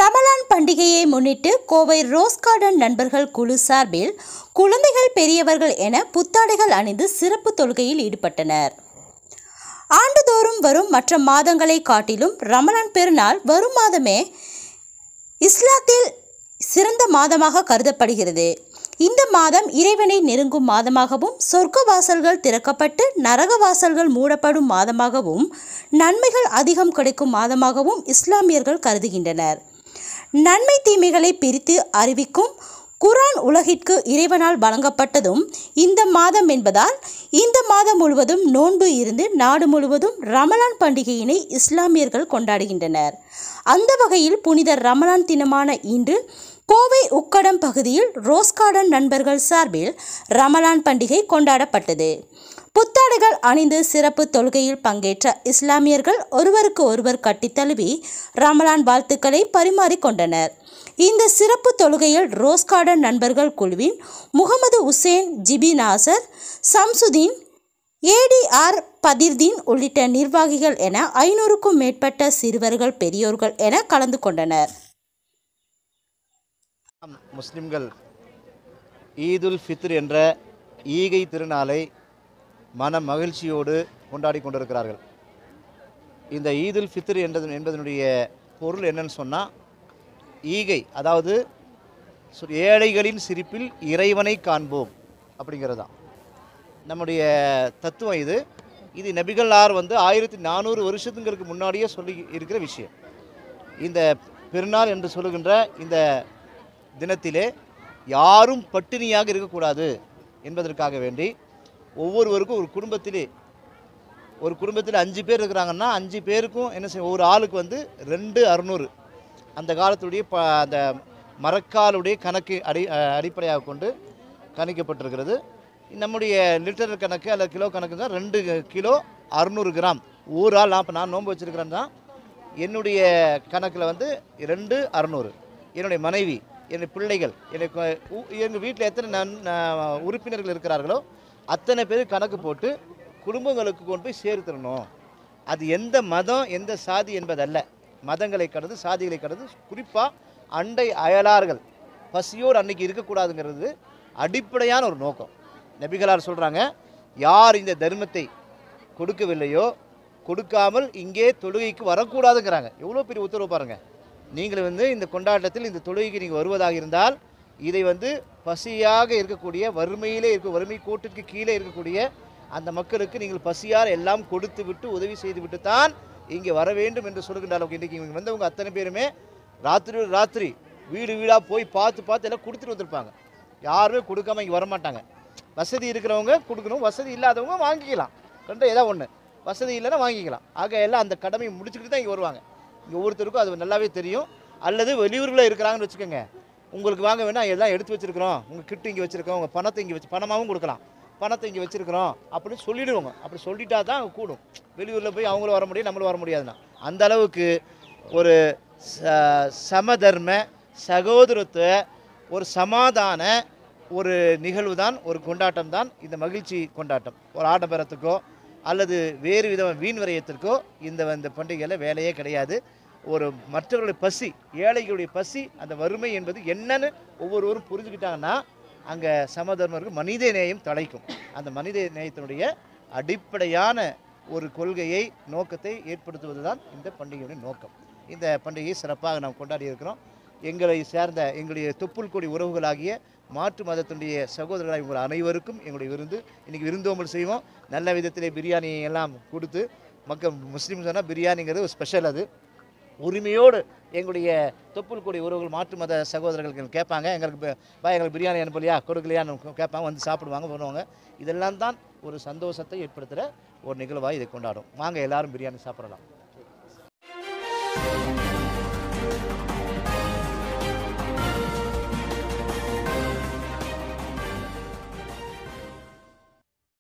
ரமலான் பண்டிகையை முன்னிட்டு Kovai rose garden நண்பர்கள் குழு சார்பில் குழந்தைகள் பெரியவர்கள் என புத்தாடைகள் அணிந்து சிறப்பு தொழுகையில் ஈடுபட்டனர் ஆண்டுதோறும் வரும் மற்ற மாதங்களை காட்டிலும் ரமலான் பெருநாள் வரும் மாதமே இஸ்லாத்தில் சிறந்த மாதமாக கருதப்படுகிறது இந்த மாதம் இறைவனை நெருங்கும் மாதமாகவும் சொர்க்க வாசல்கள் திறக்கப்பட்டு நரக வாசல்கள் மூடப்படும் மாதமாகவும் நன்மைகள் அதிகம் கிடைக்கும் மாதமாகவும் இஸ்லாமியர்கள் கருதுகின்றனர் நன்மை தீமைகளை பிரித்து அறிவிக்கும் குரான் உலகிற்கு இறைவனால் வழங்கப்பட்டதும் இந்த மாதம் என்பதால் இந்த மாதம் முழுவதும் நோன்பு இருந்து நாடு முழுவதும் ரமலான் பண்டிகையினை இஸ்லாமியர்கள் கொண்டாடுகின்றனர் அந்த வகையில் புனித ரமலான் தினமான இன்று கோவை உக்கடம் பகுதியில் ரோஸ் கார்டன் நண்பர்கள் சார்பில் ரமலான் பண்டிகை கொண்டாடப்பட்டது புத்தாடைகள் அணிந்து சிறப்பு தொழுகையில் பங்கேற்ற இஸ்லாமியர்கள் ஒருவருக்கு ஒருவர் கட்டித் தழுவி ரமலான் வாழ்த்துக்களை பரிமாறிக்கொண்டனர் இந்த சிறப்பு தொழுகையில் ரோஸ் கார்டன் நண்பர்கள் குழுவின் முகமது உசேன் ஜிபி நாசர் சம்சுதீன் ஏடிஆர் பதிர்தீன் உள்ளிட்ட நிர்வாகிகள் என ஐநூறுக்கும் மேற்பட்ட சிறுவர்கள் பெரியோர்கள் என கலந்து கொண்டனர் முஸ்லிம்கள் ஈதுல் ஃபித்ர் என்ற ஈகை திருநாளை மன மகிழ்ச்சியோடு கொண்டாடி கொண்டிருக்கிறார்கள் இந்த ஈதுல் ஃபித்ர் என்றது என்பதனுடைய பொருள் என்னன்னு சொன்னால் ஈகை அதாவது சொ- ஏழைகளின் சிரிப்பில் இறைவனை காண்போம் அப்படிங்கிறது தான் நம்முடைய தத்துவம் இது இது நபிகளார் வந்து ஆயிரத்தி நானூறு வருஷத்துங்களுக்கு முன்னாடியே சொல்லி இருக்கிற விஷயம் இந்த பெருநாள் என்று சொல்லுகின்ற இந்த தினத்திலே யாரும் பட்டினியாக இருக்கக்கூடாது என்பதற்காக வேண்டி ஒவ்வொருவருக்கும் ஒரு குடும்பத்திலே ஒரு குடும்பத்தில் அஞ்சு பேர் இருக்கிறாங்கன்னா அஞ்சு பேருக்கும் என்ன செய்ய ஒரு ஆளுக்கு வந்து ரெண்டு அறுநூறு அந்த காலத்துடைய ப அந்த மரக்காலுடைய கணக்கு அடி அஹ் அடிப்படையாக கொண்டு கணிக்கப்பட்டிருக்கிறது நம்முடைய லிட்டர் கணக்கு அல்லது கிலோ கணக்கு தான் ரெண்டு கிலோ அறுநூறு கிராம் ஒரு ஆள் நான் இப்போ நான் நோன்பு வச்சுருக்கிறேன்னா என்னுடைய கணக்கில் வந்து ரெண்டு அறநூறு என்னுடைய மனைவி என்னுடைய பிள்ளைகள் எனக்கு எங்கள் வீட்டில் எத்தனை நன் ந- உறுப்பினர்கள் இருக்கிறார்களோ அத்தனை பேர் கணக்கு போட்டு குடும்பங்களுக்கு கொண்டு போய் சேர்த்துடணும் அது எந்த மதம் எந்த சாதி என்பதல்ல மதங்களை கடந்து சாதிகளை கடந்து குறிப்பாக அண்டை அயலார்கள் பசியோடு அன்னைக்கு இருக்கக்கூடாதுங்கிறது அடிப்படையான ஒரு நோக்கம் நபிகளார் சொல்கிறாங்க யார் இந்த தர்மத்தை கொடுக்கவில்லையோ கொடுக்காமல் இங்கே தொழுகைக்கு வரக்கூடாதுங்கிறாங்க எவ்வளோ பெரிய உத்தரவு பாருங்கள் நீங்கள் வந்து இந்த கொண்டாட்டத்தில் இந்த தொழுகைக்கு நீங்கள் வருவதாக இருந்தால் இதை வந்து பசியாக இருக்கக்கூடிய வறுமையிலே இருக்க வறுமை கோட்டிற்கு கீழே இருக்கக்கூடிய அந்த மக்களுக்கு நீங்கள் பசியார் எல்லாம் கொடுத்து விட்டு உதவி செய்து விட்டு தான் இங்கே வர வேண்டும் என்று சொல்கின்ற அளவுக்கு இன்றைக்கி இவங்க வந்தவங்க அத்தனை பேருமே ராத்திரி ராத்திரி வீடு வீடாக போய் பார்த்து பார்த்து எல்லாம் கொடுத்துட்டு வந்திருப்பாங்க யாருமே கொடுக்காம இங்கே வரமாட்டாங்க வசதி இருக்கிறவங்க கொடுக்கணும் வசதி இல்லாதவங்க வாங்கிக்கலாம் கண்ட ஏதோ ஒன்று வசதி இல்லைன்னா வாங்கிக்கலாம் ஆக எல்லாம் அந்த கடமையை முடிச்சுக்கிட்டு தான் இங்கே வருவாங்க இங்கே ஒவ்வொருத்தருக்கும் அது நல்லாவே தெரியும் அல்லது வெளியூரில் இருக்கிறாங்கன்னு வச்சுக்கோங்க உங்களுக்கு வாங்க வேணால் எல்லாம் எடுத்து வச்சிருக்கிறோம் உங்கள் கிட்டு இங்கே வச்சிருக்கோம் உங்கள் பணத்தை இங்கே வச்சு பணமாகவும் கொடுக்கலாம் பணத்தை இங்கே வச்சிருக்கிறோம் அப்படின்னு சொல்லிடுவாங்க அப்படி சொல்லிட்டா தான் அங்க கூடும் வெளியூரில் போய் அவங்களும் வர முடியும் நம்மளும் வர முடியாதுன்னா அந்த அளவுக்கு ஒரு ச- சமதர்ம சகோதரத்துவ ஒரு சமாதான ஒரு நிகழ்வு தான் ஒரு கொண்டாட்டம் தான் இந்த மகிழ்ச்சி கொண்டாட்டம் ஒரு ஆடம்பரத்துக்கோ அல்லது வேறு வித வீண் விரயத்திற்கோ இந்த இந்த பண்டிகையில் வேலையே கிடையாது ஒரு மற்றவர்களுடைய பசி ஏழைகளுடைய பசி அந்த வறுமை என்பது என்னன்னு ஒவ்வொருவரும் புரிஞ்சுக்கிட்டாங்கன்னா அங்கே சமதர்மருக்கு மனித நேயம் தலைக்கும் அந்த மனித நேயத்தினுடைய அடிப்படையான ஒரு கொள்கையை நோக்கத்தை ஏற்படுத்துவது தான் இந்த பண்டிகையுடைய நோக்கம் இந்த பண்டிகையை சிறப்பாக நாம் கொண்டாடி இருக்கிறோம் எங்களை சேர்ந்த எங்களுடைய தொப்புள் கொடி உறவுகளாகிய மாற்று மதத்தினுடைய சகோதரர்களாக உங்கள் அனைவருக்கும் எங்களுடைய விருந்து இன்றைக்கி விருந்தோம்பல் செய்வோம் நல்ல விதத்திலே பிரியாணி எல்லாம் கொடுத்து மக்கள் முஸ்லீம் சொன்னால் பிரியாணிங்கிறது ஒரு ஸ்பெஷல் அது உரிமையோடு எங்களுடைய தொப்புள் கொடி உறவுகள் மாற்று மத சகோதரர்கள் கேட்பாங்க எங்களுக்கு ப- பா எங்களுக்கு பிரியாணி அனுப்பலையா கொடுக்கலையான்னு கேட்பாங்க வந்து சாப்பிடுவாங்க பண்ணுவாங்க இதெல்லாம் தான் ஒரு சந்தோஷத்தை ஏற்படுத்துகிற ஒரு நிகழ்வாக இதை கொண்டாடும் வாங்க எல்லாரும் பிரியாணி சாப்பிடலாம்